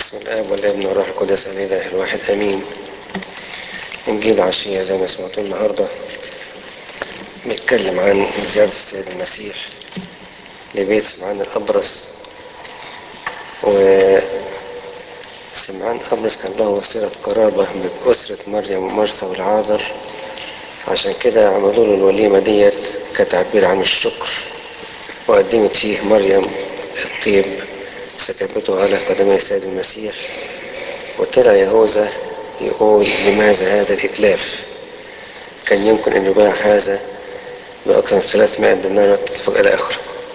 بسم الاب والابن والروح القدس الاله الواحد امين انجيل عشيه زي ما سمعتوا النهارده بيتكلم عن زيارة السيد المسيح لبيت سمعان الأبرص وسمعان الأبرص كان له وسيلة قرابة من أسرة مريم ومرثا والعاذر عشان كده عملوا له الوليمة ديت كتعبير عن الشكر وقدمت فيه مريم الطيب سكبته على قدمي السيد المسيح وطلع يهوذا يقول لماذا هذا الإتلاف كان يمكن أن يباع هذا بأكثر من 300 دينار إلى آخره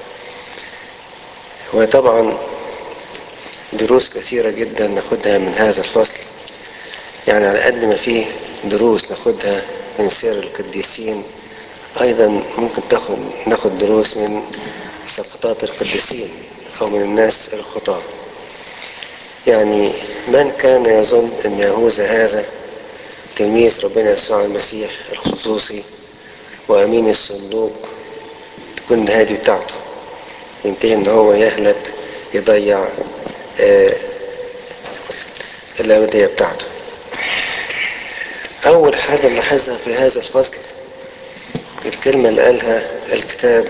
وطبعا دروس كثيرة جدا ناخدها من هذا الفصل يعني على قد ما فيه دروس ناخدها من سير القديسين أيضا ممكن تاخد ناخد دروس من سقطات القديسين أو من الناس الخطاة يعني من كان يظن أن يهوذا هذا تلميذ ربنا يسوع المسيح الخصوصي وأمين الصندوق تكون النهاية بتاعته ينتهي ان هو يهلك يضيع آه الأبدية بتاعته أول حاجة نلاحظها في هذا الفصل الكلمة اللي قالها الكتاب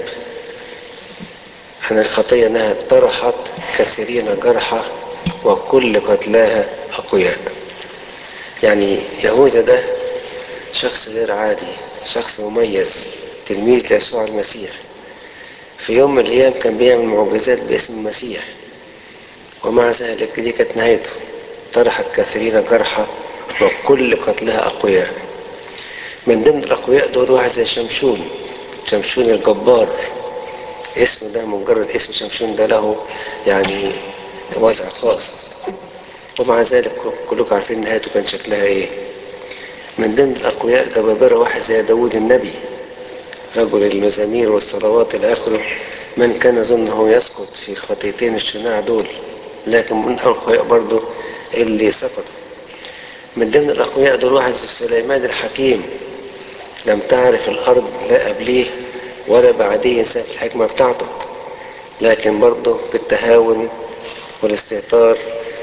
عن الخطية أنها طرحت كثيرين جرحى وكل قتلاها أقوياء يعني يهوذا ده شخص غير عادي شخص مميز تلميذ ليسوع المسيح في يوم من الأيام كان بيعمل معجزات باسم المسيح ومع ذلك دي كانت نهايته طرحت كثيرين جرحى وكل قتلها أقوياء من ضمن الأقوياء دول واحد زي شمشون شمشون الجبار اسمه ده مجرد اسم شمشون ده له يعني وضع خاص ومع ذلك كلكم عارفين نهايته كان شكلها ايه من ضمن الأقوياء الجبابرة واحد زي داود النبي رجل المزامير والصلوات إلى آخره من كان يظن هو يسقط في الخطيتين الشناع دول لكن من الأقوياء برضه اللي سقطوا من ضمن الأقوياء دول واحد زي سليمان الحكيم لم تعرف الأرض لا قبليه ولا بعديه إنسان في الحكمة بتاعته لكن برضه بالتهاون والاستهتار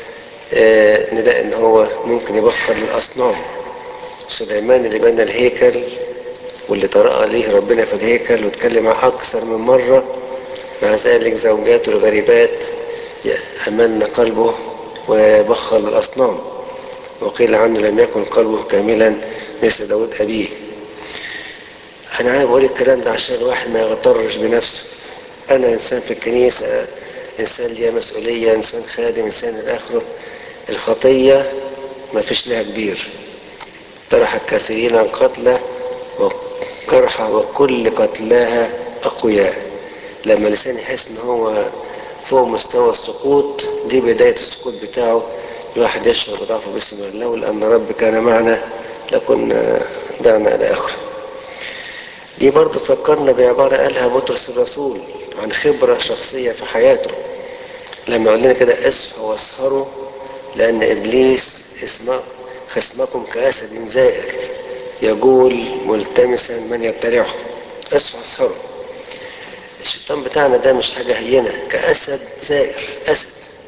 آه نلاقي ان هو ممكن يبخر للأصنام سليمان اللي بنى الهيكل واللي طرق عليه ربنا في الهيكل واتكلم معاه أكثر من مرة مع ذلك زوجاته الغريبات أمن قلبه وبخر للأصنام وقيل عنه لم يكن قلبه كاملا مثل داود أبيه أنا عايز أقول الكلام ده عشان الواحد ما يغترش بنفسه أنا إنسان في الكنيسة إنسان ليا مسؤولية إنسان خادم إنسان إلى آخره الخطية ما فيش لها كبير طرحت كثيرين قتلى وجرحى وكل قتلاها أقوياء لما الإنسان يحس إن هو فوق مستوى السقوط دي بداية السقوط بتاعه الواحد يشعر بضعفه باسم الله لأن رب كان معنا لكنا دعنا إلى آخره دي برضه تفكرنا بعبارة قالها بطرس الرسول عن خبرة شخصية في حياته لما يقول لنا كده اصحوا واسهروا لأن إبليس اسمه خصمكم كأسد زائر يقول ملتمسا من يبتلعه اصحوا واسهروا الشيطان بتاعنا ده مش حاجة هينة كأسد زائر أسد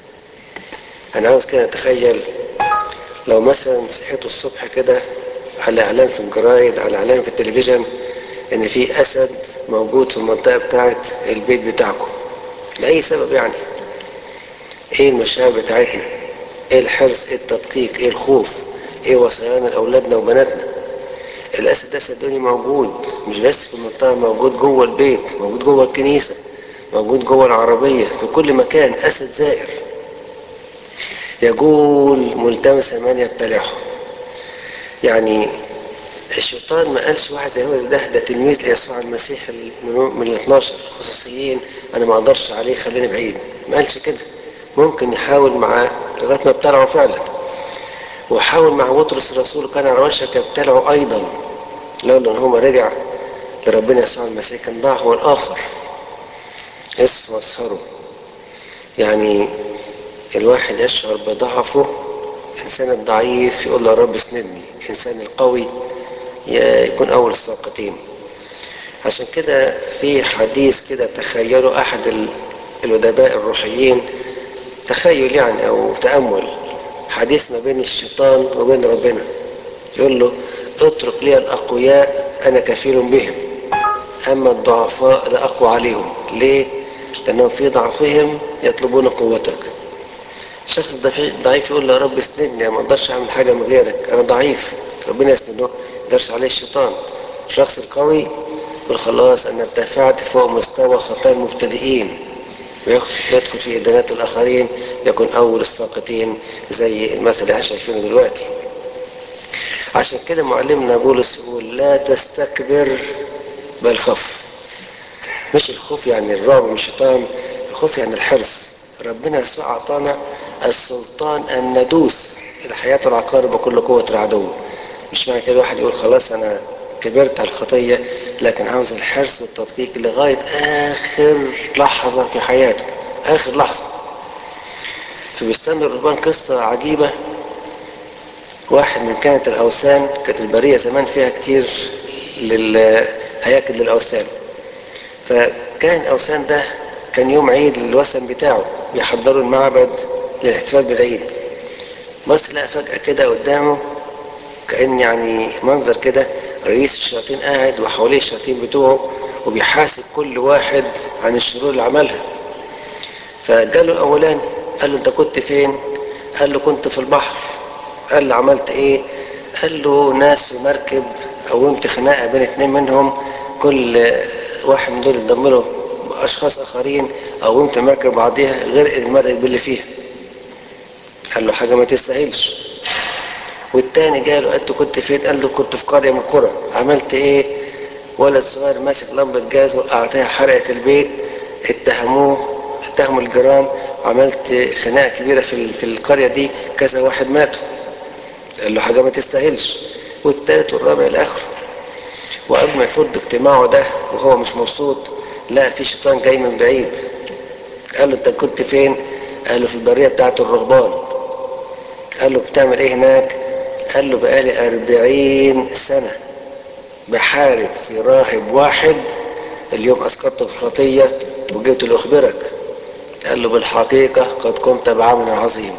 أنا عاوز كده أتخيل لو مثلا صحيتوا الصبح كده على إعلان في الجرايد على إعلان في التلفزيون إن في أسد موجود في المنطقة بتاعت البيت بتاعكم لأي سبب يعني إيه المشاعر بتاعتنا إيه الحرص إيه التدقيق إيه الخوف إيه وصيانا لأولادنا وبناتنا الأسد ده صدقوني موجود مش بس في المنطقة موجود جوه البيت موجود جوه الكنيسة موجود جوه العربية في كل مكان أسد زائر يقول ملتمسا من يبتلعه يعني الشيطان ما قالش واحد زي هو ده ده تلميذ ليسوع المسيح من ال 12 الخصوصيين انا ما اقدرش عليه خليني بعيد ما قالش كده ممكن يحاول معاه لغايه ما ابتلعه فعلا وحاول مع بطرس الرسول كان على وشك يبتلعه ايضا لولا ان هو رجع لربنا يسوع المسيح كان ضاع هو الاخر اسم واسهره يعني الواحد يشعر بضعفه الانسان الضعيف يقول له يا رب اسندني الانسان القوي يكون اول الساقطين عشان كده في حديث كده تخيلوا احد الادباء الروحيين تخيل يعني او تامل حديث ما بين الشيطان وبين ربنا يقول له اترك لي الأقوياء أنا كفيل بهم أما الضعفاء لا أقوى عليهم ليه؟ لأنهم في ضعفهم يطلبون قوتك الشخص ضعيف يقول له يا رب اسندني ما اقدرش اعمل حاجه من غيرك انا ضعيف ربنا يسنده ما يقدرش عليه الشيطان الشخص القوي يقول خلاص انا ارتفعت فوق مستوى خطايا المبتدئين ويدخل في ادانات الاخرين يكون اول الساقطين زي المثل اللي احنا شايفينه دلوقتي عشان كده معلمنا بولس يقول لا تستكبر بل خف مش الخوف يعني الرعب من الشيطان الخوف يعني الحرص ربنا يسوع اعطانا السلطان ان ندوس الى حياه العقارب وكل قوه العدو مش معنى كده واحد يقول خلاص انا كبرت على الخطيه لكن عاوز الحرص والتدقيق لغايه اخر لحظه في حياته اخر لحظه في بستان الرهبان قصه عجيبه واحد من كانت الاوثان كانت البريه زمان فيها كتير للهياكل للاوثان فكان الاوثان ده كان يوم عيد الوثن بتاعه بيحضروا المعبد للاحتفال بالعيد بص لقى فجأة كده قدامه كأن يعني منظر كده رئيس الشياطين قاعد وحواليه الشياطين بتوعه وبيحاسب كل واحد عن الشرور اللي عملها فجاله الأولاني قال له أنت كنت فين؟ قال له كنت في البحر قال له عملت إيه؟ قال له ناس في مركب قومت خناقة بين اتنين منهم كل واحد من دول اتدمروا اشخاص اخرين قومت المركب بعضيها غير المركب اللي فيها قال له حاجه ما تستاهلش والتاني جاي له قال له كنت فين قال له كنت في قريه من القرى عملت ايه ولد صغير ماسك لمبه جاز وقعتها حرقت البيت اتهموه اتهموا الجيران عملت خناقه كبيره في في القريه دي كذا واحد ماتوا قال له حاجه ما تستاهلش والتالت والرابع الاخر وقبل ما يفض اجتماعه ده وهو مش مبسوط لا في شيطان جاي من بعيد قال له انت كنت فين قال له في البريه بتاعه الرهبان قال له بتعمل ايه هناك قال له بقالي أربعين سنة بحارب في راهب واحد اليوم أسقطته في الخطية وجيت لأخبرك قال له بالحقيقة قد قمت بعمل عظيم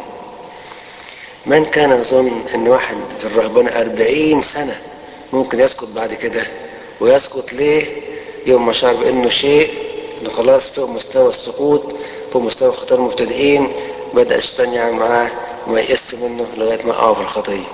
من كان يظن ان واحد في الرهبان أربعين سنة ممكن يسقط بعد كده ويسقط ليه يوم ما شعر بانه شيء انه خلاص فوق مستوى السقوط فوق مستوى خطر المبتدئين بدا الشيطان يعمل معاه وما يقس منه لغايه ما يقع في الخطيه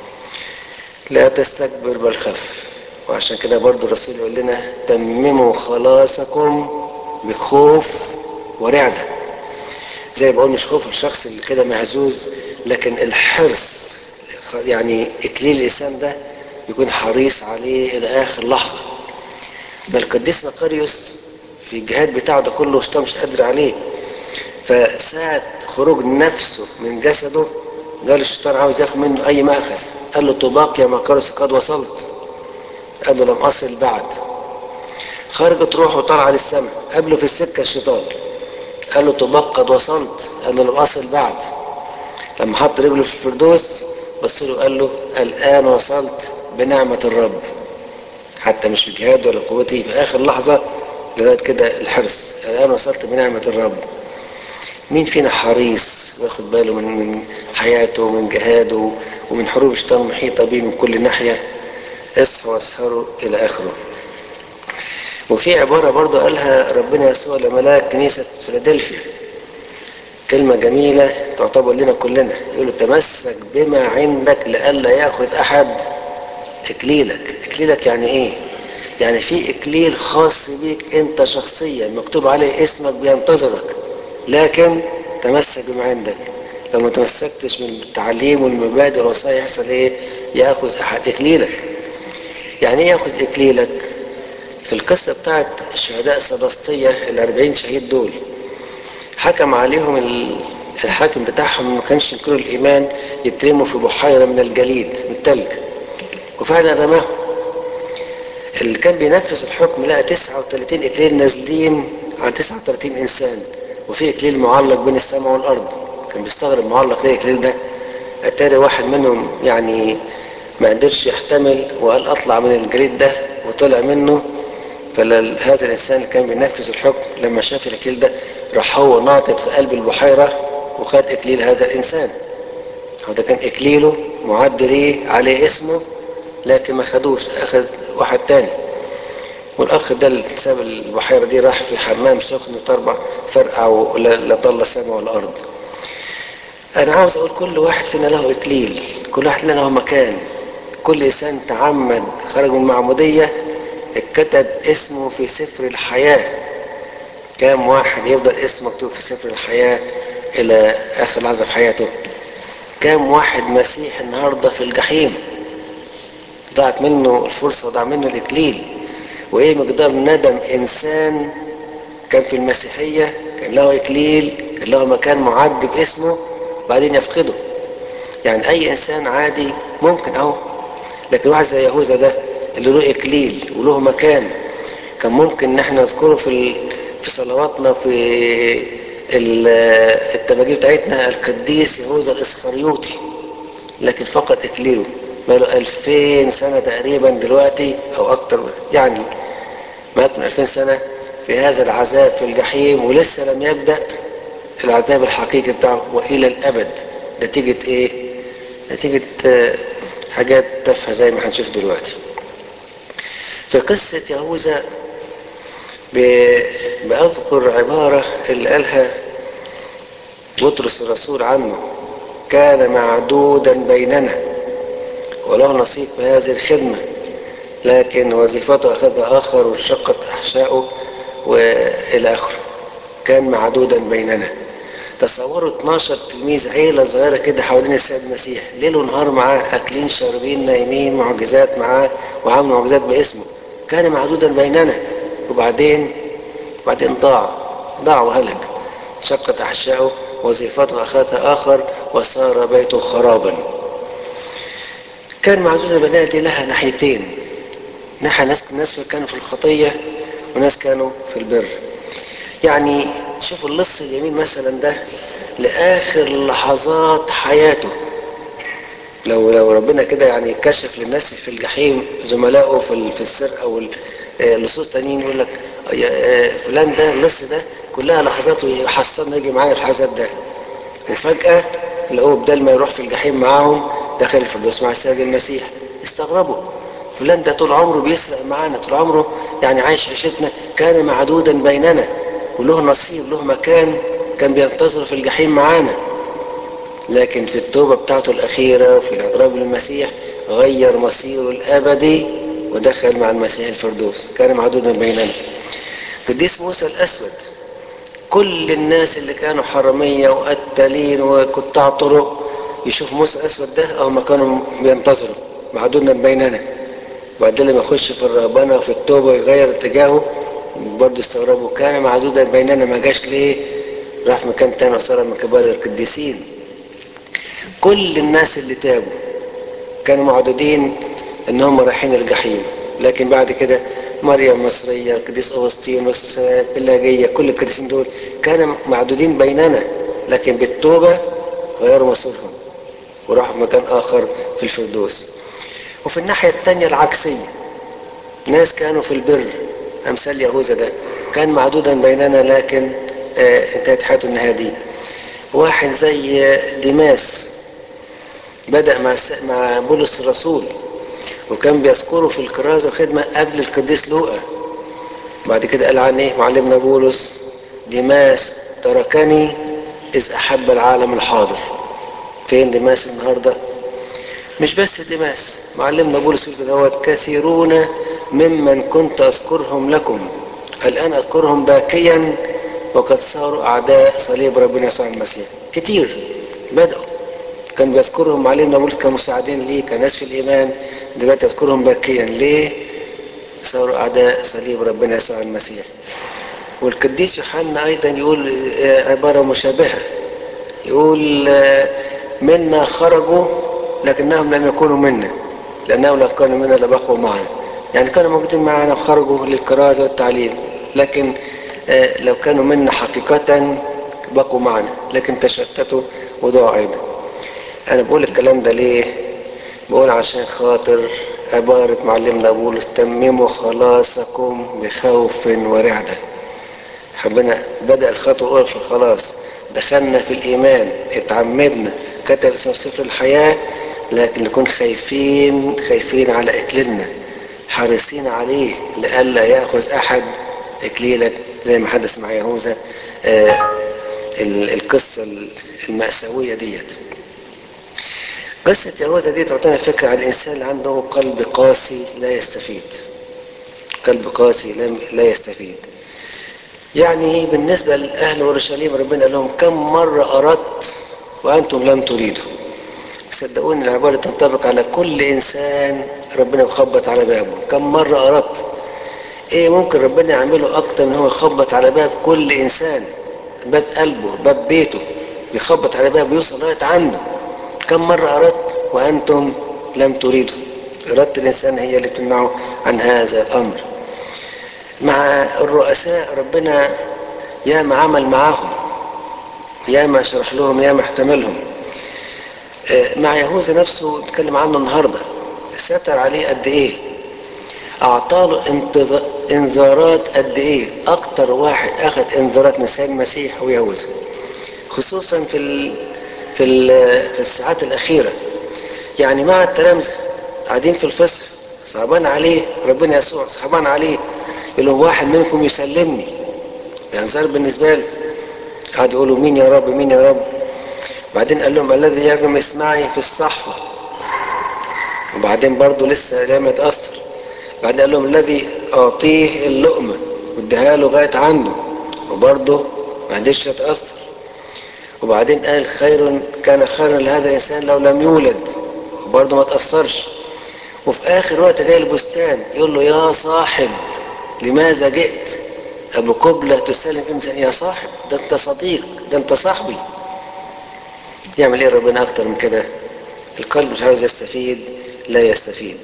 لا تستكبر بل خف وعشان كده برضو الرسول يقول لنا تمموا خلاصكم بخوف ورعده زي ما بقول مش خوف الشخص اللي كده مهزوز لكن الحرص يعني اكليل الانسان ده يكون حريص عليه الى اخر لحظه ده القديس مقاريوس في الجهاد بتاعه ده كله الشيطان مش قادر عليه فساعة خروج نفسه من جسده قال الشيطان عاوز ياخد منه اي مأخذ قال له طباق يا مقاريوس قد وصلت قال له لم اصل بعد خرجت روحه وطلع للسماء قابله في السكة الشيطان قال له طباق قد وصلت قال له لم اصل بعد لما حط رجله في الفردوس بص له قال له الان وصلت بنعمة الرب حتى مش بجهاد ولا قوتي في اخر لحظة لغاية كده الحرص الان وصلت بنعمة الرب مين فينا حريص واخد باله من من حياته ومن جهاده ومن حروب الشيطان المحيطة به من كل ناحية اصحوا واسهروا الى اخره وفي عبارة برضو قالها ربنا يسوع لملاك كنيسة فيلادلفيا كلمة جميلة تعتبر لنا كلنا يقول له تمسك بما عندك لئلا يأخذ أحد إكليلك إكليلك يعني إيه؟ يعني في إكليل خاص بيك أنت شخصيا مكتوب عليه اسمك بينتظرك لكن تمسك بما عندك لو ما تمسكتش من التعليم والمبادئ والوصايا يحصل إيه؟ يأخذ أحد إكليلك يعني إيه يأخذ إكليلك؟ في القصة بتاعت الشهداء السباسطية الأربعين شهيد دول حكم عليهم الحاكم بتاعهم ما كانش ينكروا الإيمان يترموا في بحيرة من الجليد من التلج وفعلا رماهم اللي كان بينفذ الحكم لقى 39 إكليل نازلين على 39 إنسان وفي إكليل معلق بين السماء والأرض كان بيستغرب معلق ليه الإكليل ده أتاري واحد منهم يعني ما قدرش يحتمل وقال أطلع من الجليد ده وطلع منه فهذا الانسان اللي كان بينفذ الحكم لما شاف الاكليل ده راح هو ناطط في قلب البحيره وخد اكليل هذا الانسان هذا كان اكليله معد ليه عليه اسمه لكن ما خدوش اخذ واحد تاني والاخ ده اللي ساب البحيره دي راح في حمام سخن وتربع فرقع ولا طل السماء والارض انا عاوز اقول كل واحد فينا له اكليل كل واحد فينا له مكان كل انسان تعمد خرج من المعموديه اتكتب اسمه في سفر الحياه كام واحد يفضل اسمه مكتوب في سفر الحياه الى اخر لحظه في حياته كام واحد مسيح النهارده في الجحيم ضاعت منه الفرصه وضاع منه الاكليل وايه مقدار ندم انسان كان في المسيحيه كان له اكليل كان له مكان معد باسمه بعدين يفقده يعني اي انسان عادي ممكن اهو لكن واحد زي يهوذا ده اللي له اكليل وله مكان كان ممكن ان احنا نذكره في في صلواتنا في التماجيد بتاعتنا القديس يهوذا الاسخريوطي لكن فقد اكليله بقاله 2000 سنه تقريبا دلوقتي او اكتر يعني مات من 2000 سنه في هذا العذاب في الجحيم ولسه لم يبدا العذاب الحقيقي بتاعه والى الابد نتيجه ايه؟ نتيجه حاجات تافهه زي ما هنشوف دلوقتي. في قصه يهوذا بأذكر عبارة اللي قالها بطرس الرسول عنه كان معدودا بيننا وله نصيب في هذه الخدمة لكن وظيفته أخذها آخر وانشقت أحشاؤه وإلى آخره كان معدودا بيننا تصوروا 12 تلميذ عيلة صغيرة كده حوالين السيد المسيح ليل ونهار معاه أكلين شاربين نايمين معجزات معاه وعملوا معجزات باسمه كان معدودا بيننا وبعدين بعدين ضاع ضاع وهلك شقت أحشاؤه وظيفته أخذها آخر وصار بيته خرابا كان معدود البنات دي لها ناحيتين ناحية ناس ناس كانوا في الخطية وناس كانوا في البر يعني شوف اللص اليمين مثلا ده لآخر لحظات حياته لو لو ربنا كده يعني كشف للناس في الجحيم زملائه في في السرقه واللصوص تانيين يقول لك فلان ده اللص ده كلها لحظاته يحصلنا يجي معانا في العذاب ده وفجاه لقوه بدل ما يروح في الجحيم معاهم دخل الفردوس مع السيد المسيح استغربوا فلان ده طول عمره بيسرق معانا طول عمره يعني عايش عيشتنا كان معدودا بيننا وله نصيب له مكان كان بينتظر في الجحيم معانا لكن في التوبة بتاعته الأخيرة وفي الإضراب للمسيح غير مصيره الأبدي ودخل مع المسيح الفردوس كان معدودا بيننا قديس موسى الأسود كل الناس اللي كانوا حرامية وقتالين وقطاع طرق يشوف موسى الأسود ده هم كانوا بينتظروا معدودا بيننا وبعدين لما يخش في الرهبنة وفي التوبة ويغير اتجاهه برضه استغربوا كان معدودا بيننا ما جاش ليه راح في مكان تاني وصار من كبار القديسين كل الناس اللي تابوا كانوا معدودين ان هم رايحين الجحيم لكن بعد كده مريم المصرية القديس أغسطينوس بلاجية كل القديسين دول كانوا معدودين بيننا لكن بالتوبة غيروا مصيرهم وراحوا في مكان آخر في الفردوس وفي الناحية التانية العكسية ناس كانوا في البر أمثال يهوذا ده كان معدودا بيننا لكن آه انتهت حياته النهاية دي واحد زي ديماس بدأ مع مع بولس الرسول وكان بيذكره في الكرازة والخدمة قبل القديس لوقا بعد كده قال عن ايه معلمنا بولس ديماس تركني إذ أحب العالم الحاضر فين ديماس النهارده مش بس ديماس معلمنا بولس يقول كثيرون ممن كنت أذكرهم لكم الآن أذكرهم باكيا وقد صاروا أعداء صليب ربنا يسوع المسيح كتير بدأوا كان بيذكرهم معلمنا بولس كمساعدين ليه كناس في الإيمان دلوقتي يذكرهم باكيا ليه صاروا أعداء صليب ربنا يسوع المسيح والقديس يوحنا أيضا يقول عبارة مشابهة يقول منا خرجوا لكنهم لم يكونوا منا لأنهم لو كانوا منا لبقوا معنا يعني كانوا موجودين معنا وخرجوا للكرازة والتعليم لكن لو كانوا منا حقيقة بقوا معنا لكن تشتتوا وضاعوا أيضا أنا بقول الكلام ده ليه بقول عشان خاطر عبارة معلمنا بولس تمموا خلاصكم بخوف ورعدة ربنا بدأ الخطوة الأولى في الخلاص دخلنا في الإيمان اتعمدنا كتب اسمه في سفر الحياة لكن نكون خايفين خايفين على إكليلنا حريصين عليه لئلا يأخذ أحد إكليلك زي ما حدث مع يهوذا آه القصة المأساوية ديت قصة يهوذا دي تعطينا فكرة عن الإنسان اللي عنده قلب قاسي لا يستفيد قلب قاسي لا يستفيد يعني بالنسبة لأهل أورشليم ربنا قال لهم كم مرة أردت وأنتم لم تريدوا صدقوني العبارة تنطبق على كل إنسان ربنا يخبط على بابه كم مرة أردت إيه ممكن ربنا يعمله أكتر من هو يخبط على باب كل إنسان باب قلبه باب بيته بيخبط على باب يوصل لغاية عنده كم مرة أردت وأنتم لم تريدوا إرادة الإنسان هي اللي تمنعه عن هذا الأمر مع الرؤساء ربنا ياما عمل معاهم ياما شرح لهم ياما احتملهم مع يهوذا نفسه نتكلم عنه النهارده ستر عليه قد ايه اعطاله انذارات قد ايه اكتر واحد اخذ انذارات من السيد المسيح هو يهوذا خصوصا في ال في ال في الساعات الاخيره يعني مع التلامذه قاعدين في الفصل صعبان عليه ربنا يسوع صعبان عليه يقول لهم واحد منكم يسلمني انذار بالنسبه له قعد يقولوا مين يا رب مين يا رب بعدين قال لهم الذي يرجم اسمعي في الصحفة وبعدين برضه لسه لم يتأثر بعدين قال لهم الذي أعطيه اللقمة واديها له لغاية عنده وبرضه ما قدرش يتأثر وبعدين قال خير كان خيرا لهذا الإنسان لو لم يولد وبرضه ما تأثرش وفي آخر وقت جاي البستان يقول له يا صاحب لماذا جئت أبو قبلة تسلم إمسان يا صاحب ده أنت صديق ده أنت صاحبي يعمل ايه ربنا اكتر من كده القلب مش عاوز يستفيد لا يستفيد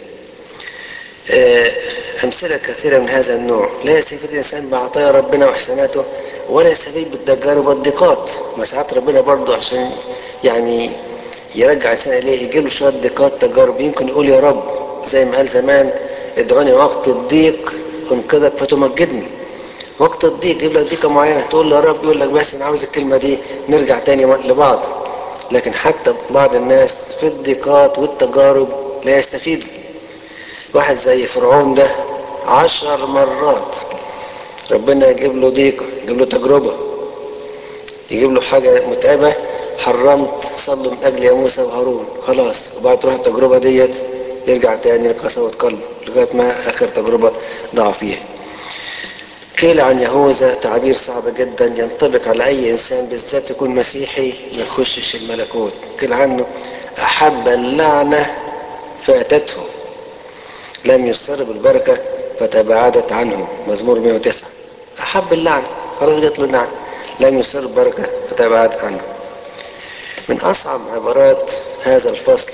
امثله كثيره من هذا النوع لا يستفيد الانسان بعطايا ربنا واحساناته ولا يستفيد بالتجارب والضيقات ما ساعات ربنا برضه عشان يعني يرجع الانسان اليه يجيب له شويه ضيقات تجارب يمكن يقول يا رب زي ما قال زمان ادعوني وقت الضيق انقذك فتمجدني وقت الضيق يجيب لك ضيقه معينه تقول له يا رب يقول لك بس انا عاوز الكلمه دي نرجع تاني لبعض لكن حتى بعض الناس في الضيقات والتجارب لا يستفيدوا واحد زي فرعون ده عشر مرات ربنا يجيب له ضيقة يجيب له تجربة يجيب له حاجة متعبة حرمت صلوا من أجل يا موسى وهارون خلاص وبعد تروح التجربة ديت يرجع تاني لقساوة قلبه لغاية ما آخر تجربة ضاع فيها قيل عن يهوذا تعبير صعب جدا ينطبق على اي انسان بالذات يكون مسيحي ما يخشش الملكوت قيل عنه احب اللعنه فاتته لم يسر بالبركه فتباعدت عنه مزمور 109 احب اللعنه خلاص جت له اللعنه لم يسر بالبركه فتباعدت عنه من اصعب عبارات هذا الفصل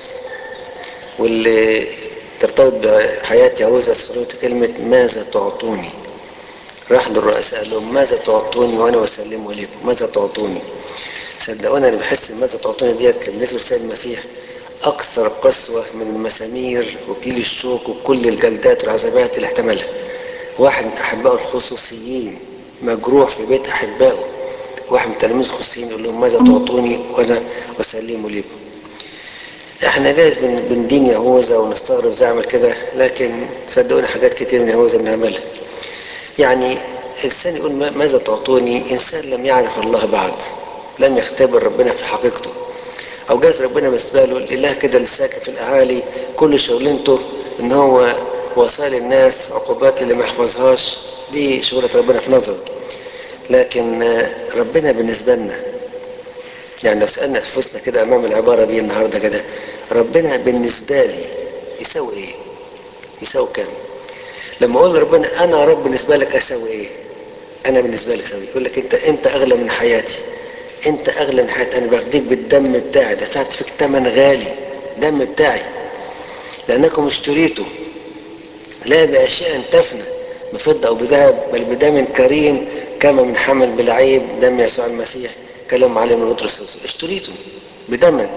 واللي ترتبط بحياه يهوذا استخدمت كلمه ماذا تعطوني راح للرؤساء قال لهم ماذا تعطوني وانا اسلم اليكم ماذا تعطوني صدقوني انا بحس ان ماذا تعطوني ديت كان بالنسبه للسيد المسيح اكثر قسوه من المسامير وكيل الشوك وكل الجلدات والعذابات اللي احتملها واحد من احبائه الخصوصيين مجروح في بيت احبائه واحد من تلاميذ الخصوصيين يقول لهم ماذا تعطوني وانا اسلم اليكم احنا جايز بندين يهوذا ونستغرب زي عمل كده لكن صدقوني حاجات كتير من يهوذا بنعملها يعني إنسان يقول ماذا تعطوني إنسان لم يعرف الله بعد لم يختبر ربنا في حقيقته أو جاز ربنا بالنسبة له الإله كده اللي ساكن في الأعالي كل شغلانته إن هو وصال الناس عقوبات اللي ما يحفظهاش دي شغلة ربنا في نظره لكن ربنا بالنسبة لنا يعني لو سألنا أنفسنا كده أمام العبارة دي النهاردة كده ربنا بالنسبة لي يساوي إيه؟ يساوي كام؟ لما اقول لربنا انا رب بالنسبه لك اسوي ايه انا بالنسبه لك اسوي يقول لك انت انت اغلى من حياتي انت اغلى من حياتي انا بفديك بالدم بتاعي دفعت فيك ثمن غالي دم بتاعي لانكم اشتريتوا لا باشياء تفنى بفضه او بذهب بل بدم كريم كما من حمل بالعيب دم يسوع المسيح كلام عليه من بطرس اشتريتوا بدم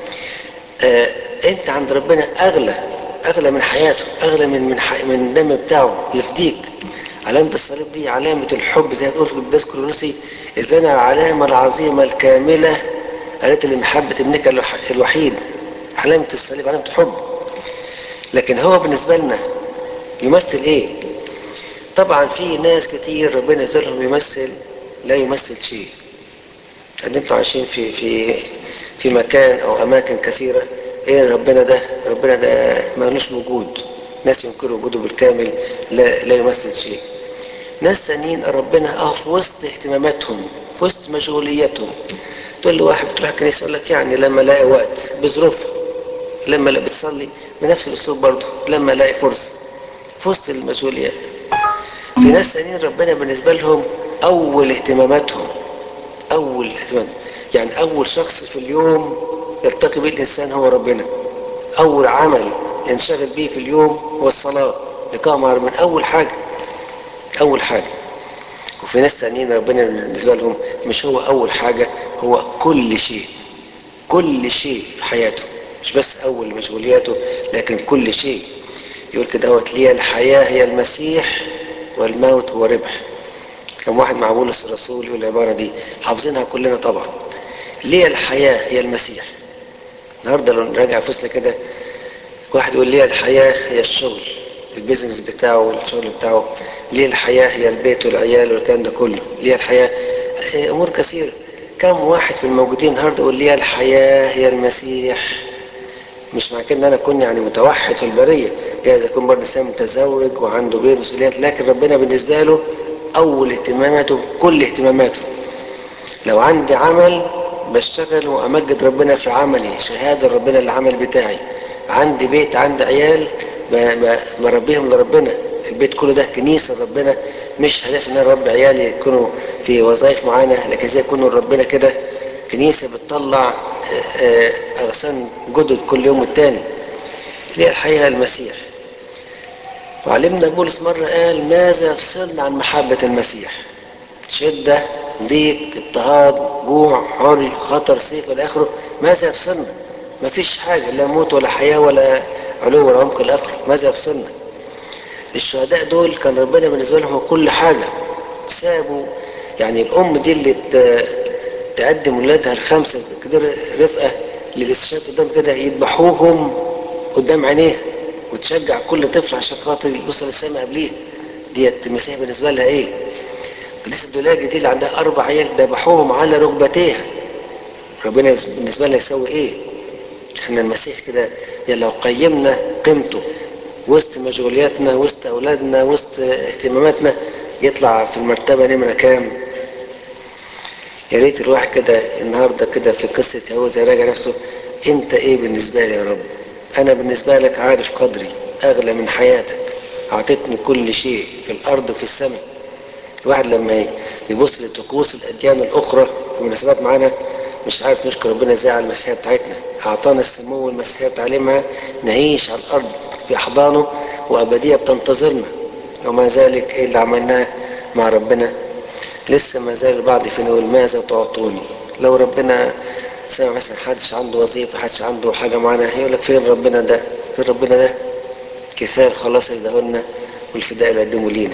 آه انت عند ربنا اغلى اغلى من حياته اغلى من من حي... من الدم بتاعه يفديك علامة الصليب دي علامة الحب زي ما تقول في القداس كرونسي إذ لنا العلامة العظيمة الكاملة قالت لي محبة ابنك الوحيد علامة الصليب علامة حب لكن هو بالنسبة لنا يمثل ايه طبعا في ناس كتير ربنا يزورهم يمثل لا يمثل شيء ان انتوا عايشين في في في مكان او اماكن كثيره ايه ربنا ده ربنا ده مالوش وجود ناس ينكروا وجوده بالكامل لا لا يمثل شيء ناس ثانيين ربنا اه في وسط اهتماماتهم في وسط مشغولياتهم تقول له واحد بتروح الكنيسه يقول لك يعني لما الاقي وقت بظروفها لما لا بتصلي بنفس الاسلوب برضه لما الاقي فرصه في وسط المسؤوليات في ناس ثانيين ربنا بالنسبه لهم اول اهتماماتهم اول اهتمام يعني اول شخص في اليوم يلتقي به الانسان هو ربنا اول عمل ينشغل به في اليوم هو الصلاه لقاء مع ربنا اول حاجه اول حاجه وفي ناس ثانيين ربنا بالنسبه لهم مش هو اول حاجه هو كل شيء كل شيء في حياته مش بس اول مشغولياته لكن كل شيء يقول كده هوت لي الحياه هي المسيح والموت هو ربح كم واحد مع بولس الرسول يقول العباره دي حافظينها كلنا طبعا ليه الحياه هي المسيح النهارده لو نراجع فصل كده واحد يقول ليه الحياه هي الشغل البيزنس بتاعه والشغل بتاعه ليه الحياه هي البيت والعيال والكلام ده كله ليه الحياه امور كثيره كم واحد في الموجودين النهارده يقول لي الحياه هي المسيح مش مع كده ان انا اكون يعني متوحد في البريه جايز اكون برضه انسان متزوج وعنده بيت مسؤوليات لكن ربنا بالنسبه له اول اهتماماته كل اهتماماته لو عندي عمل بشتغل وامجد ربنا في عملي شهاده ربنا العمل بتاعي عندي بيت عندي عيال بربيهم لربنا البيت كله ده كنيسه ربنا مش هدف ان انا اربي عيالي يكونوا في وظائف معينه لكن زي يكونوا ربنا كده كنيسه بتطلع اغصان جدد كل يوم والتاني ليه الحقيقه المسيح وعلمنا بولس مرة قال ماذا يفصلنا عن محبة المسيح شدة ضيق اضطهاد جوع عري خطر سيف إلى آخره ماذا يفصلنا ما فيش حاجة لا موت ولا حياة ولا علو ولا عمق الآخر ماذا يفصلنا الشهداء دول كان ربنا بالنسبة لهم كل حاجة سابوا يعني الأم دي اللي تقدم ولادها الخمسة كده رفقة للاستشهاد قدام كده يذبحوهم قدام عينيها وتشجع كل طفل عشان خاطر يوصل السماء قبليه ديت المسيح بالنسبة لها ايه قديسة الدولاجي دي اللي عندها أربع عيال ذبحوهم على ركبتيها ربنا بالنسبة لها يسوي ايه احنا المسيح كده يعني لو قيمنا قيمته وسط مشغولياتنا وسط أولادنا وسط اهتماماتنا يطلع في المرتبة نمرة كام يا ريت الواحد كده النهارده كده في قصة يهوذا يراجع نفسه انت ايه بالنسبة لي يا رب انا بالنسبة لك عارف قدري اغلى من حياتك اعطيتني كل شيء في الارض وفي السماء الواحد لما يبص لطقوس الاديان الاخرى في مناسبات معانا مش عارف نشكر ربنا ازاي على المسيحيه بتاعتنا اعطانا السمو والمسيحيه بتعليمها نعيش على الارض في احضانه وابديه بتنتظرنا ومع ذلك ايه اللي عملناه مع ربنا لسه ما زال البعض فينا يقول ماذا تعطوني لو ربنا سمع مثلا حدش عنده وظيفه حدش عنده حاجه معينه يقول لك فين ربنا ده فين ربنا ده كفايه الخلاص اللي دهولنا والفداء اللي قدمه لينا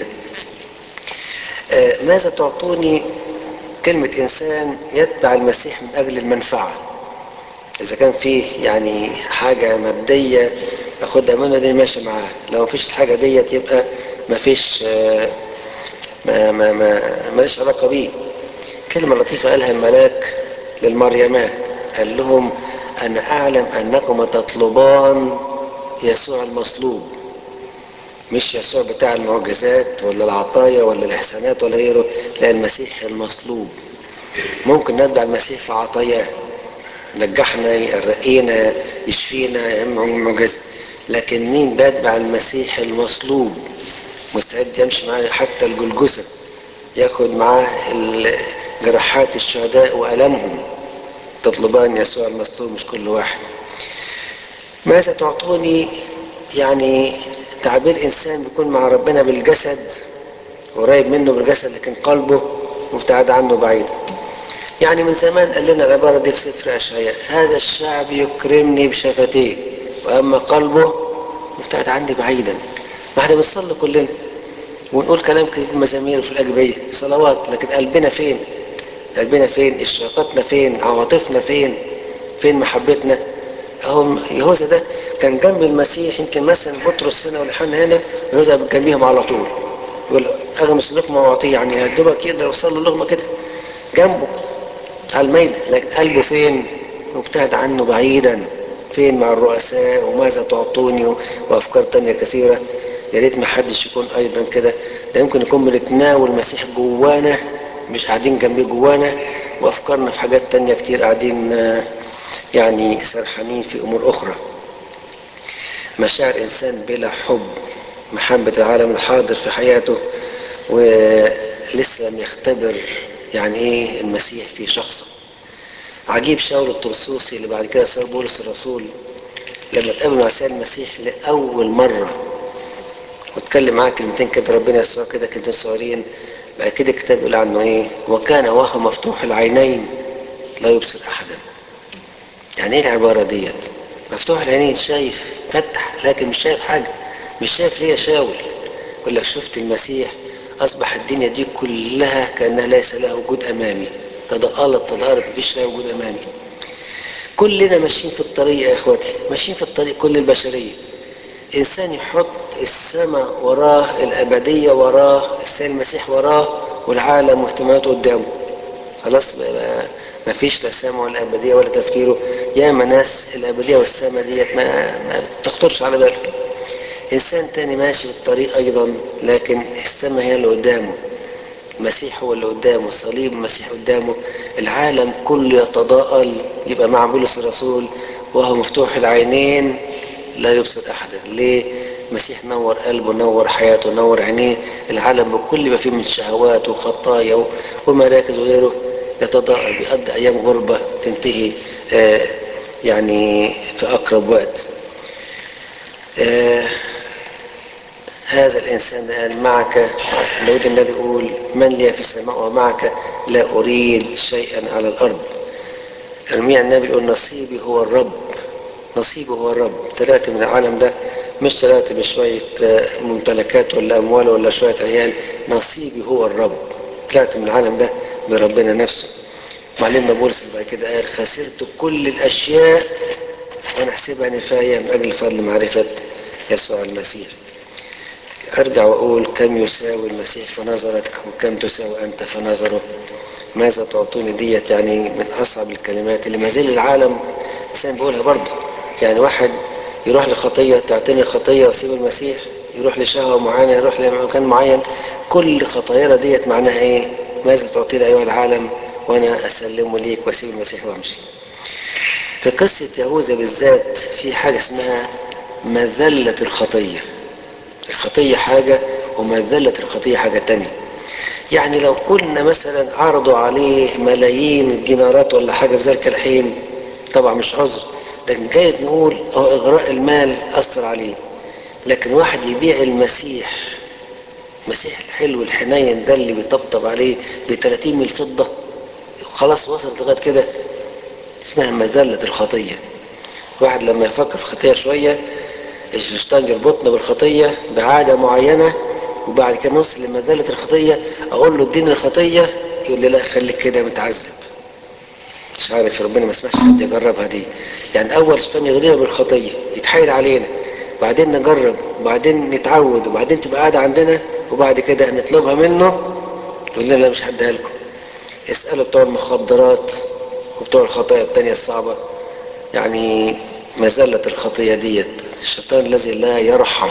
آه ماذا تعطوني كلمة إنسان يتبع المسيح من أجل المنفعة إذا كان فيه يعني حاجة مادية أخدها منه دي ماشي معاه لو مفيش الحاجة ديت يبقى مفيش آه ما ما ما ماليش علاقة بيه كلمة لطيفة قالها الملاك للمريمات قال لهم أنا أعلم أنكم تطلبان يسوع المصلوب مش يسوع بتاع المعجزات ولا العطايا ولا الإحسانات ولا غيره لا المسيح المصلوب ممكن نتبع المسيح في عطاياه نجحنا يرقينا يشفينا يعمل معجزة لكن مين بيتبع المسيح المصلوب مستعد يمشي معاه حتى الجلجسة ياخد معاه جراحات الشهداء وألمهم تطلبان يسوع المصلوب مش كل واحد ماذا تعطوني يعني تعبير إنسان بيكون مع ربنا بالجسد قريب منه بالجسد لكن قلبه مبتعد عنه بعيدا يعني من زمان قال لنا العبارة دي في سفر أشعياء هذا الشعب يكرمني بشفتيه وأما قلبه مبتعد عني بعيدا ما احنا بنصلي كلنا ونقول كلام كتير في المزامير وفي الأجبية صلوات لكن قلبنا فين قلبنا فين اشتياقاتنا فين عواطفنا فين فين محبتنا اهو يهوذا ده كان جنب المسيح يمكن مثلا بطرس هنا والحنا هنا يهوذا جنبيهم على طول يقول اغمس لقمه واعطيه يعني يا دوبك يقدر يوصل له لقمه كده جنبه على الميدة لكن قلبه فين مبتعد عنه بعيدا فين مع الرؤساء وماذا تعطوني وافكار تانية كثيرة يا ريت ما حدش يكون ايضا كده ده يمكن يكون بنتناول المسيح جوانا مش قاعدين جنبيه جوانا وافكارنا في حاجات تانية كتير قاعدين يعني سرحانين في امور اخرى مشاعر انسان بلا حب محبة العالم الحاضر في حياته ولسه لم يختبر يعني ايه المسيح في شخصه عجيب شاول الطرسوسي اللي بعد كده صار بولس الرسول لما اتقابل مع سيد المسيح لاول مره واتكلم معاه كلمتين كده ربنا يسوع كده كلمتين صغيرين بعد كده الكتاب يقول عنه ايه وكان وهو مفتوح العينين لا يبصر احدا يعني ايه العباره ديت مفتوح العينين شايف فتح لكن مش شايف حاجه مش شايف ليه شاول يقول لك شفت المسيح اصبح الدنيا دي كلها كانها ليس لها وجود امامي تضاءلت تضاءلت مفيش لها وجود امامي كلنا ماشيين في الطريق يا اخواتي ماشيين في الطريق كل البشريه انسان يحط السماء وراه الابديه وراه السيد المسيح وراه والعالم واهتماماته قدامه خلاص ما فيش لا سماء ولا ابديه ولا تفكيره ياما ناس الابديه والسماء ديت ما, ما تخطرش على باله انسان تاني ماشي في الطريق ايضا لكن السماء هي اللي قدامه المسيح هو اللي قدامه صليب المسيح قدامه العالم كله يتضاءل يبقى مع بولس الرسول وهو مفتوح العينين لا يبصر احدا ليه المسيح نور قلبه نور حياته نور عينيه العالم بكل ما فيه من شهوات وخطايا ومراكز وغيره يتضاءل بيقضي ايام غربه تنتهي آه يعني في اقرب وقت آه هذا الإنسان قال معك داود النبي يقول من لي في السماء ومعك لا أريد شيئا على الأرض أرميا النبي يقول نصيبي هو الرب نصيبي هو الرب طلعت من العالم ده مش طلعت بشوية ممتلكات ولا أموال ولا شوية عيال نصيبي هو الرب طلعت من العالم ده بربنا نفسه معلمنا بولس بعد كده قال خسرت كل الأشياء وأنا أحسبها نفاية من أجل فضل معرفة يسوع المسيح ارجع واقول كم يساوي المسيح في نظرك وكم تساوي انت في نظره ماذا تعطوني ديت يعني من اصعب الكلمات اللي ما زال العالم انسان بيقولها برضه يعني واحد يروح لخطيه تعطيني خطيه واسيب المسيح يروح لشهوه معينه يروح لمكان معين كل خطايانا ديت معناها ايه ماذا تعطيني ايها العالم وانا اسلمه ليك واسيب المسيح وامشي في قصه يهوذا بالذات في حاجه اسمها مذله الخطيه الخطية حاجة ومذلة الخطية حاجة تانية يعني لو قلنا مثلا عرضوا عليه ملايين الدينارات ولا حاجة في ذلك الحين طبعا مش عذر لكن جايز نقول اه اغراء المال اثر عليه لكن واحد يبيع المسيح المسيح الحلو الحنين ده اللي بيطبطب عليه ب 30 من الفضة خلاص وصلت لغاية كده اسمها مذلة الخطية واحد لما يفكر في خطية شوية الشيطان يربطنا بالخطية بعادة معينة وبعد كده نوصل لمذلة الخطية أقول له اديني الخطية يقول لي لا خليك كده متعذب مش عارف ربنا ما سمحش حد يجربها دي يعني أول الشيطان يغرينا بالخطية يتحايل علينا بعدين نجرب وبعدين نتعود وبعدين تبقى قاعدة عندنا وبعد كده نطلبها منه يقول لنا لا مش هديها لكم اسألوا بتوع المخدرات وبتوع الخطايا التانية الصعبة يعني مزلة الخطية ديت الشيطان الذي لا يرحم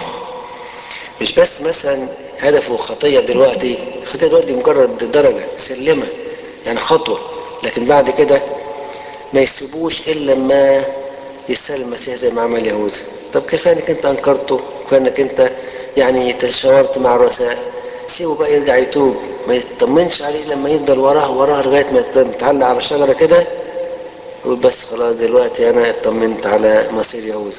مش بس مثلا هدفه خطية دلوقتي الخطية دلوقتي مجرد درجة سلمة يعني خطوة لكن بعد كده ما يسيبوش إلا لما يستلم المسيح زي ما عمل يهوذا طب كفاية انك انت انكرته كفاية انك انت يعني تشاورت مع الرؤساء سيبه بقى يرجع يتوب ما يطمنش عليه لما يفضل وراه وراه لغاية ما يتعلق على الشجرة كده يقول بس خلاص دلوقتي انا اطمنت على مصير يهوذا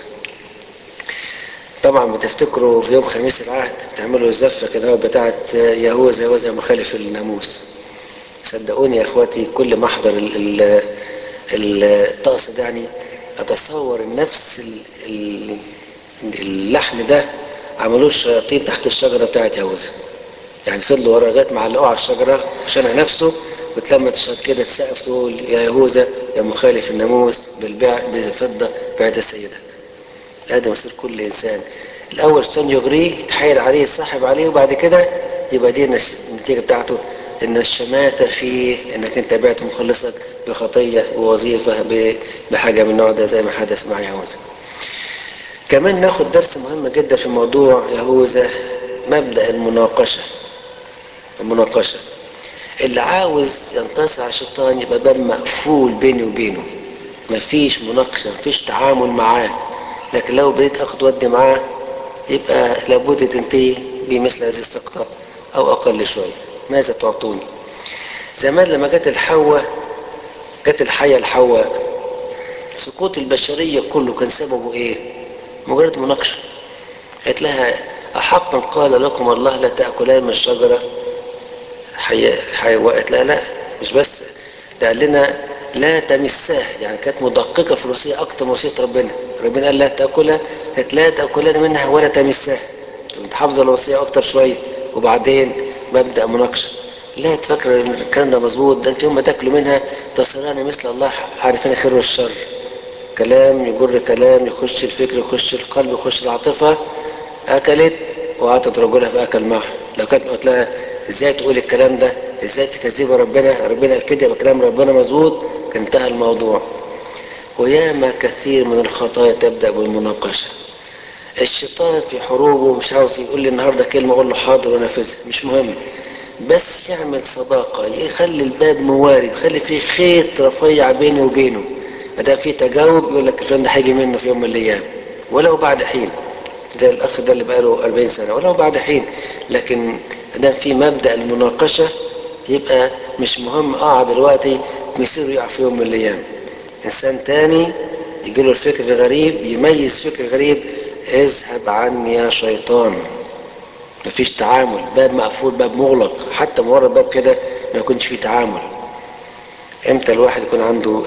طبعا بتفتكروا في يوم خميس العهد بتعملوا الزفه كده بتاعت يهوذا يهوذا مخالف الناموس صدقوني يا اخواتي كل ما احضر الطقس ده يعني اتصور نفس اللحن ده عملوه الشياطين تحت الشجره بتاعت يهوذا يعني فضلوا ورا لغايه ما علقوه على الشجره عشان نفسه وتلما تشهد كده تسقف تقول يا يهوذا يا مخالف الناموس بالبيع بالفضة بعد سيدك هذا مصير كل انسان الاول الشيطان يغريه يتحايل عليه يتصاحب عليه وبعد كده يبقى دي النتيجه بتاعته ان الشماتة فيه انك انت بعت مخلصك بخطية بوظيفة بحاجة من النوع ده زي ما حدث مع يهوذا كمان ناخد درس مهم جدا في موضوع يهوذا مبدأ المناقشة المناقشة اللي عاوز ينتصر على الشيطان يبقى باب مقفول بيني وبينه مفيش مناقشة مفيش تعامل معاه لكن لو بديت اخد ودي معاه يبقى لابد تنتهي بمثل هذه السقطة او اقل شوية ماذا تعطوني زمان لما جت الحواء جت الحية الحواء سقوط البشرية كله كان سببه ايه مجرد مناقشة قالت لها أحقا قال لكم الله لا تأكلان من الشجرة حواء قالت لها لا مش بس ده قال لنا لا تمساه يعني كانت مدققة في الوصية أكتر من وصية ربنا ربنا قال لا تأكلها قالت لا تأكلان منها ولا تمساه كنت حافظة الوصية أكتر شوية وبعدين مبدأ مناقشة لا تفكر ان الكلام ده مظبوط ده انت يوم ما تاكلوا منها تصيران مثل الله عارفين الخير والشر كلام يجر كلام يخش الفكر يخش القلب يخش العاطفة اكلت وعطت رجلها فاكل معها لو كانت قلت لها ازاي تقول الكلام ده ازاي تكذبي ربنا ربنا قال كده يبقى كلام ربنا مظبوط كان انتهى الموضوع وياما كثير من الخطايا تبدا بالمناقشه الشيطان في حروبه مش عاوز يقول لي النهارده كلمه اقول له حاضر وانفذها مش مهم بس يعمل صداقه يخلي الباب موارب يخلي فيه خيط رفيع بيني وبينه ما دام في تجاوب يقول لك الفلان ده هيجي منه في يوم من الايام ولو بعد حين زي الاخ ده اللي بقاله 40 سنه ولو بعد حين لكن ما دام في مبدا المناقشه يبقى مش مهم اه دلوقتي مصيره يقع في يوم من الايام انسان تاني يجي له الفكر الغريب يميز فكر غريب اذهب عني يا شيطان مفيش تعامل باب مقفول باب مغلق حتى مجرد باب كده ما يكونش فيه تعامل امتى الواحد يكون عنده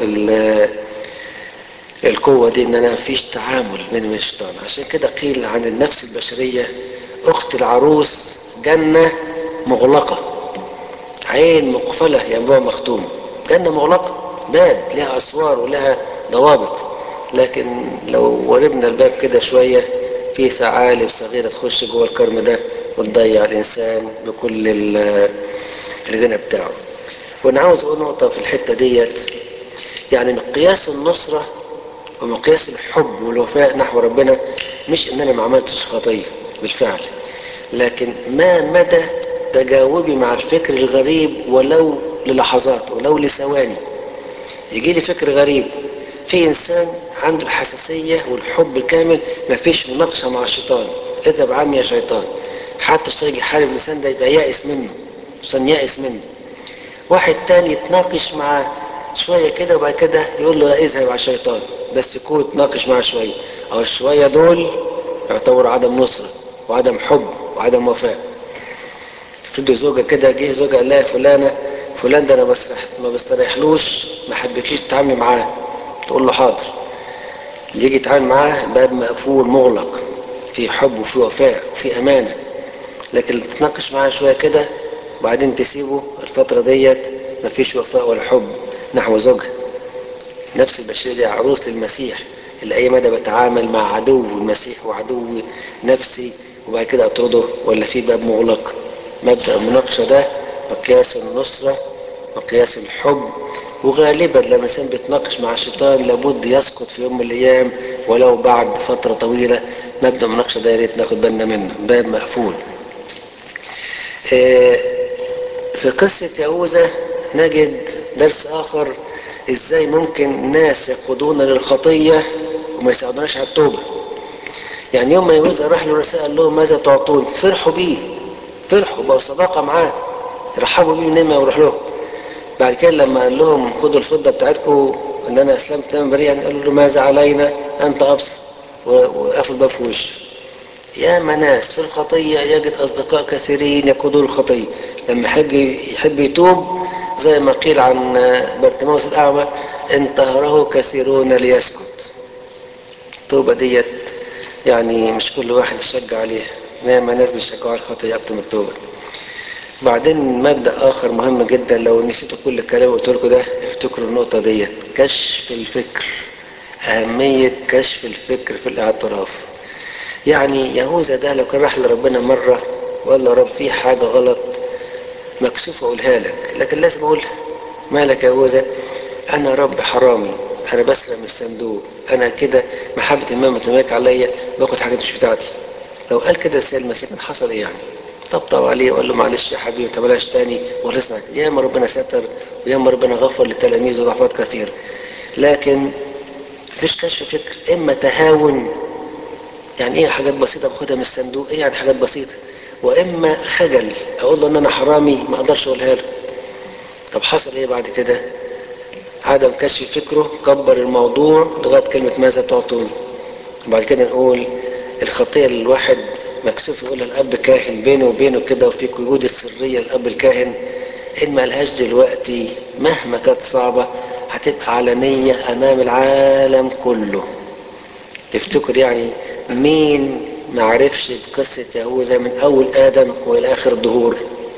القوة دي ان انا مفيش تعامل بين الشيطان عشان كده قيل عن النفس البشرية اخت العروس جنة مغلقة عين مقفلة ينبوع مختوم جنة مغلقة باب لها اسوار ولها ضوابط لكن لو وردنا الباب كده شوية في ثعالب صغيرة تخش جوه الكرم ده وتضيع الانسان بكل الغنى بتاعه وانا عاوز اقول نقطة في الحتة ديت يعني مقياس النصرة ومقياس الحب والوفاء نحو ربنا مش ان انا ما عملتش خطية بالفعل لكن ما مدى تجاوبي مع الفكر الغريب ولو للحظات ولو لثواني يجي لي فكر غريب في انسان عنده الحساسية والحب الكامل ما فيش مناقشة مع الشيطان اذهب عني يا شيطان حتى الشيطان يجي يحارب الانسان ده يبقى يائس منه الشيطان يائس منه واحد تاني يتناقش معاه شوية كده وبعد كده يقول له لا اذهب على الشيطان بس يكون يتناقش معاه شوية او الشوية دول يعتبروا عدم نصرة وعدم حب وعدم وفاء افرضوا زوجة كده جه زوجة قال لها فلانة فلان ده انا بسرح ما بستريحلوش ما حبكيش تتعاملي معاه تقول له حاضر اللي يجي يتعامل معاه باب مقفول مغلق في حب وفي وفاء وفي امانه لكن اللي تتناقش معاه شويه كده وبعدين تسيبه الفتره ديت مفيش وفاء ولا حب نحو زوجها نفس البشريه دي عروس للمسيح اللي اي مدى بتعامل مع عدو المسيح وعدو نفسي وبعد كده اطرده ولا في باب مغلق مبدا المناقشه ده مقياس النصره مقياس الحب وغالبا لما الانسان بيتناقش مع الشيطان لابد يسقط في يوم من الايام ولو بعد فتره طويله مبدا المناقشه ده يا ريت ناخد بالنا منه باب مقفول. في قصه يهوذا نجد درس اخر ازاي ممكن ناس يقودون للخطيه وما يساعدوناش على التوبه. يعني يوم ما يهوذا راح له رسائل قال لهم ماذا تعطون؟ فرحوا بيه فرحوا بقوا صداقه معاه رحبوا بيه من ما يروح لهم. بعد كده لما قال لهم خدوا الفضة بتاعتكم ان انا اسلمت تمام بريئا قالوا له ماذا علينا انت ابصر وقفل الباب في وشه يا ناس في الخطية يجد اصدقاء كثيرين يقودون الخطية لما يحب يحب يتوب زي ما قيل عن برتموس الاعمى انتهره كثيرون ليسكت التوبة ديت يعني مش كل واحد يشجع عليها ياما ناس بيشجعوا على الخطية اكتر من التوبة بعدين مبدأ آخر مهم جدا لو نسيتوا كل الكلام اللي قلت لكم ده افتكروا النقطة ديت كشف الفكر أهمية كشف الفكر في الاعتراف يعني يهوذا ده لو كان راح لربنا مرة وقال له رب في حاجة غلط مكسوف أقولها لك لكن لازم أقولها مالك يا يهوذا أنا رب حرامي أنا بسرق من الصندوق أنا كده محبة المال متملك عليا باخد حاجات مش بتاعتي لو قال كده لسيد المسيح كان حصل إيه يعني؟ طبطب عليه وقال له معلش يا حبيبي ما تعملهاش تاني ولسنا يا ما ربنا ستر ويا ما ربنا غفر للتلاميذ وضعفات كثير لكن مفيش كشف فكر اما تهاون يعني ايه حاجات بسيطه باخدها من الصندوق ايه يعني حاجات بسيطه واما خجل اقول له ان انا حرامي ما اقدرش اقولها له طب حصل ايه بعد كده عدم كشف فكره كبر الموضوع لغايه كلمه ماذا تعطون وبعد كده نقول الخطيه اللي الواحد مكسوف يقولها الاب كاهن بينه وبينه كده وفي قيود السريه الاب الكاهن ان ما قالهاش دلوقتي مهما كانت صعبه هتبقى علنيه امام العالم كله تفتكر يعني مين ما عرفش بقصه يهوذا من اول ادم والى اخر الدهور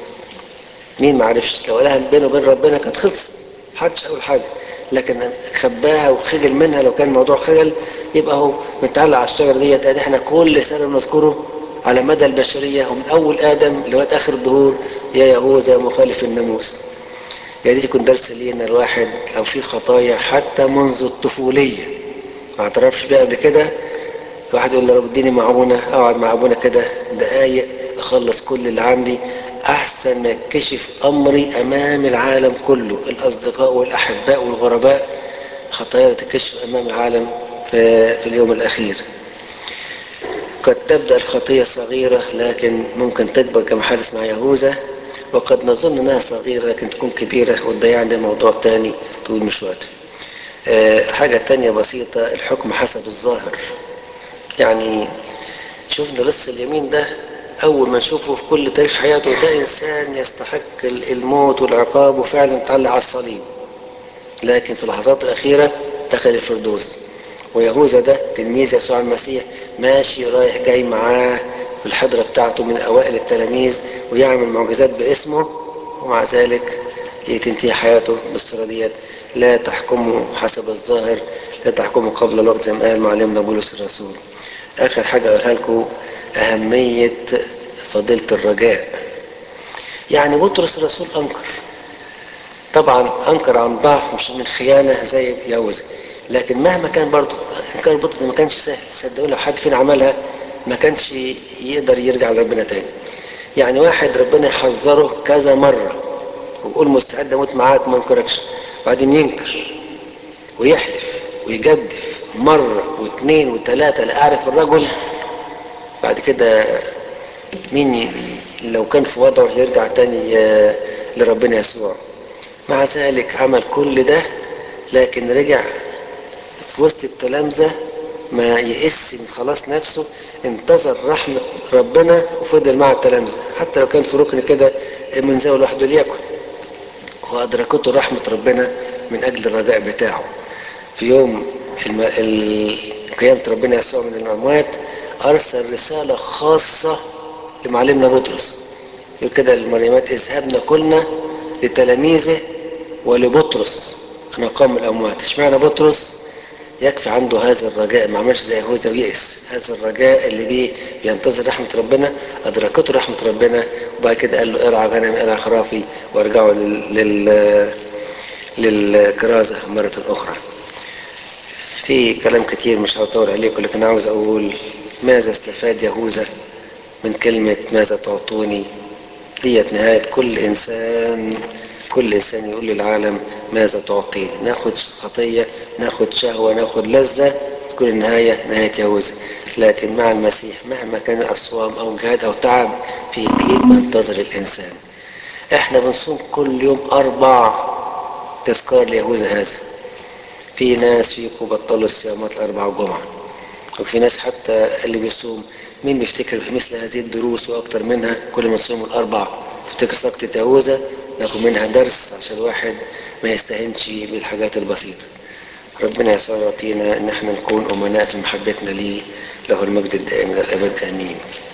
مين ما عرفش لو قالها بينه وبين ربنا كانت خلصت محدش هيقول حاجه لكن خباها وخجل منها لو كان الموضوع خجل يبقى هو متعلق على الشجره ديت ادي احنا كل سنه بنذكره على مدى البشريه ومن اول ادم لغايه اخر الدهور يا يهوذا مخالف الناموس يا ريت يكون درس لينا الواحد لو في خطايا حتى منذ الطفوليه ما اعترفش بيها قبل كده واحد يقول لي رب اديني معونه اقعد مع ابونا كده دقايق اخلص كل اللي عندي احسن ما يكشف امري امام العالم كله الاصدقاء والاحباء والغرباء خطايا تكشف امام العالم في, في اليوم الاخير قد تبدا الخطيه صغيره لكن ممكن تكبر كما حدث مع يهوذا وقد نظن انها صغيره لكن تكون كبيره والضياع ده موضوع تاني طويل مش وقته أه حاجه تانية بسيطه الحكم حسب الظاهر يعني شفنا لص اليمين ده أول ما نشوفه في كل تاريخ حياته ده إنسان يستحق الموت والعقاب وفعلا اتعلق على الصليب لكن في اللحظات الأخيرة دخل الفردوس ويهوذا ده تلميذ يسوع المسيح ماشي رايح جاي معاه في الحضرة بتاعته من أوائل التلاميذ ويعمل معجزات باسمه ومع ذلك تنتهي حياته بالصورة ديت لا تحكموا حسب الظاهر لا تحكموا قبل الوقت زي ما قال معلمنا بولس الرسول آخر حاجة أقولها لكم أهمية فضيلة الرجاء يعني بطرس الرسول أنكر طبعا أنكر عن ضعف مش من خيانة زي يهوذا لكن مهما كان برضه إنكار بطرس ما كانش سهل صدقوني لو حد فينا عملها ما كانش يقدر يرجع لربنا تاني يعني واحد ربنا يحذره كذا مرة ويقول مستعد أموت معاك ما انكركش بعدين ينكر ويحلف ويجدف مرة واثنين وثلاثة لأعرف الرجل بعد كده مين لو كان في وضعه يرجع تاني لربنا يسوع مع ذلك عمل كل ده لكن رجع في وسط التلامذة ما يئس من خلاص نفسه انتظر رحمة ربنا وفضل مع التلامذة حتى لو كان في ركن كده منزوي لوحده ليكن وأدركته رحمة ربنا من أجل الرجاء بتاعه في يوم الم... ال... قيامة ربنا يسوع من الأموات أرسل رسالة خاصة لمعلمنا بطرس يقول كده للمريمات اذهبنا كلنا لتلاميذه ولبطرس أنا قام الأموات اشمعنى بطرس يكفي عنده هذا الرجاء ما عملش زي يهوذا ويأس هذا الرجاء اللي بيه بينتظر رحمة ربنا أدركته رحمة ربنا وبعد كده قال له ارعى غنمي ارعى خرافي وارجعوا لل... لل... للكرازة مرة أخرى في كلام كتير مش هطول عليكم لكن عاوز أقول ماذا استفاد يهوذا من كلمة ماذا تعطوني ديت نهاية كل إنسان كل إنسان يقول للعالم ماذا تعطيني ناخد خطية ناخد شهوة ناخد لذة تكون النهاية نهاية يهوذا لكن مع المسيح مهما كان الأصوام أو جهاد أو تعب في إكليل منتظر الإنسان احنا بنصوم كل يوم أربع تذكار ليهوذا هذا في ناس فيكم بطلوا الصيامات الأربع وجمعة وفي ناس حتى اللي بيصوم مين بيفتكر في مثل هذه الدروس وأكتر منها كل ما تصوم الأربع تفتكر سقطة يهوذا ناخد منها درس عشان الواحد ما يستهينش بالحاجات البسيطة ربنا يسوع يعطينا ان احنا نكون امناء في محبتنا ليه له المجد الدائم الى الابد امين